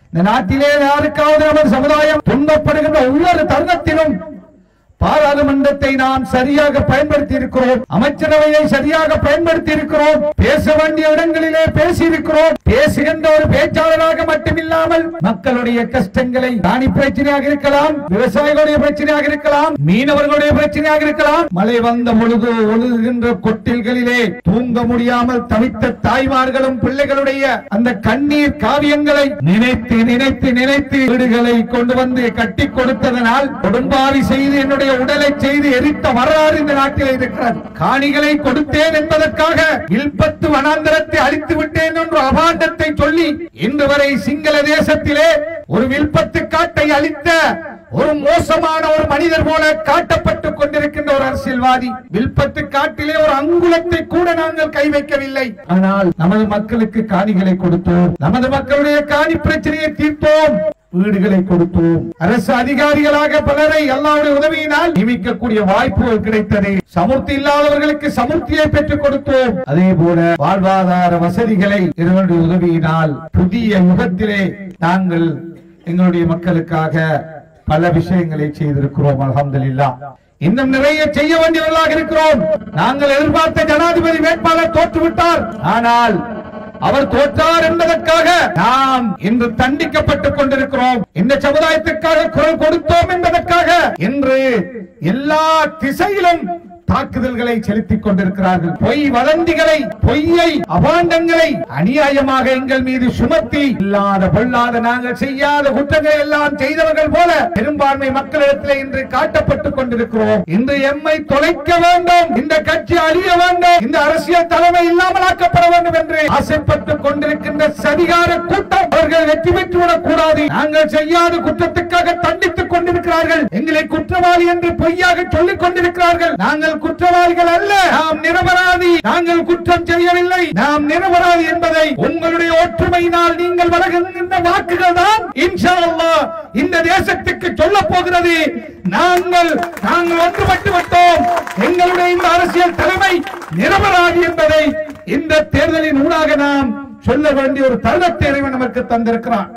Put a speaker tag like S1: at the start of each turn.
S1: இந்த நாட்டிலே யாருக்காவது நமது சமுதாயம் துன்பப்படுகின்ற ஒவ்வொரு தருணத்திலும் பாராளுமன்றத்தை நாம் சரியாக பயன்படுத்தி இருக்கிறோம் அமைச்சரவையை சரியாக பயன்படுத்தி இருக்கிறோம் பேச வேண்டிய இடங்களிலே பேசி இருக்கிறோம் பேசுகின்ற ஒரு பேச்சாளராக மட்டுமில்லாமல் மக்களுடைய கஷ்டங்களை ராணி பிரச்சனையாக இருக்கலாம் விவசாயிகளுடைய பிரச்சனையாக இருக்கலாம் மீனவர்களுடைய பிரச்சனையாக இருக்கலாம் மழை வந்த பொழுது ஒழுகுகின்ற கொட்டில்களிலே தூங்க முடியாமல் தவித்த தாய்மார்களும் பிள்ளைகளுடைய அந்த கண்ணீர் காவியங்களை நினைத்து நினைத்து நினைத்து வீடுகளை கொண்டு வந்து கட்டி கொடுத்ததனால் கொடும்பாவி செய்து என்னுடைய உடலை செய்து எரித்த வரலாறு இந்த நாட்டில் இருக்கிறது காணிகளை கொடுத்தேன் என்பதற்காக வில்பத்து வனாந்தரத்தை அழித்து விட்டேன் என்ற அபாண்டத்தை சொல்லி இன்று வரை சிங்கள தேசத்திலே ஒரு வில்பத்து காட்டை அழித்த ஒரு மோசமான ஒரு மனிதர் போல காட்டப்பட்டுக் கொண்டிருக்கின்ற ஒரு அரசியல்வாதி வில்பத்து காட்டிலே ஒரு அங்குலத்தை கூட நாங்கள் கை வைக்கவில்லை ஆனால் நமது மக்களுக்கு காணிகளை கொடுத்தோம் நமது மக்களுடைய காணி பிரச்சனையை தீர்த்தோம் வீடுகளை கொடுத்தோம் அரசு அதிகாரிகளாக பலரை அல்லாவுடைய உதவியினால் நியமிக்கக்கூடிய வாய்ப்புகள் கிடைத்தது சமுர்த்தி இல்லாதவர்களுக்கு சமுர்த்தியை பெற்றுக் கொடுத்தோம் அதே போல வாழ்வாதார வசதிகளை இறைவனுடைய உதவியினால் புதிய யுகத்திலே நாங்கள் எங்களுடைய மக்களுக்காக பல விஷயங்களை செய்திருக்கிறோம் அல்ஹம்துலில்லாஹ் இன்னும் நிறைய செய்ய வேண்டியவர்களாக இருக்கிறோம் நாங்கள் எதிர்பார்த்த ஜனாதிபதி வேட்பாளர் தோற்றுவிட்டார் ஆனால் அவர் தோற்றார் என்பதற்காக நாம் இன்று தண்டிக்கப்பட்டுக் கொண்டிருக்கிறோம் இந்த சமுதாயத்திற்காக குரல் கொடுத்தோம் என்பதற்காக இன்று எல்லா திசையிலும் தாக்குதல்களை செலுத்திக் கொண்டிருக்கிறார்கள் பொய் வதந்திகளை பொய்யை அபாண்டங்களை அநியாயமாக எங்கள் மீது சுமத்தி இல்லாத பொல்லாத நாங்கள் செய்யாத குற்றங்களை எல்லாம் செய்தவர்கள் போல பெரும்பான்மை மக்களிடத்தில் இன்று காட்டப்பட்டுக் கொண்டிருக்கிறோம் இன்று எம்மை தொலைக்க வேண்டும் இந்த கட்சி அழிய வேண்டும் இந்த அரசியல் தலைமை இல்லாமலாக்கப்பட வேண்டும் என்று ஆசைப்பட்டுக் கொண்டிருக்கின்ற சதிகார கூட்டம் அவர்கள் வெற்றி பெற்றுவிடக் கூடாது நாங்கள் செய்யாத குற்றத்துக்காக தண்டித்துக் கொண்டிருக்கிறார்கள் எங்களை குற்றவாளி என்று பொய்யாக சொல்லிக் கொண்டிருக்கிறார்கள் நாங்கள் குற்றவாளிகள் அல்ல நாம் நிரபராதி நாங்கள் குற்றம் செய்யவில்லை நாம் நிரபராதி என்பதை உங்களுடைய ஒற்றுமையினால் நீங்கள் வழங்குகின்ற வாக்குகள் தான் இன்ஷா அல்லாஹ் இந்த தேசத்துக்கு சொல்ல போகிறது நாங்கள் நாங்கள் ஒன்றுபட்டு விட்டோம் எங்களுடைய இந்த அரசியல் தலைமை நிரபராதி என்பதை இந்த தேர்தலின் ஊடாக நாம் சொல்ல வேண்டிய ஒரு தருணத்தை இறைவன் நமக்கு தந்திருக்கிறான்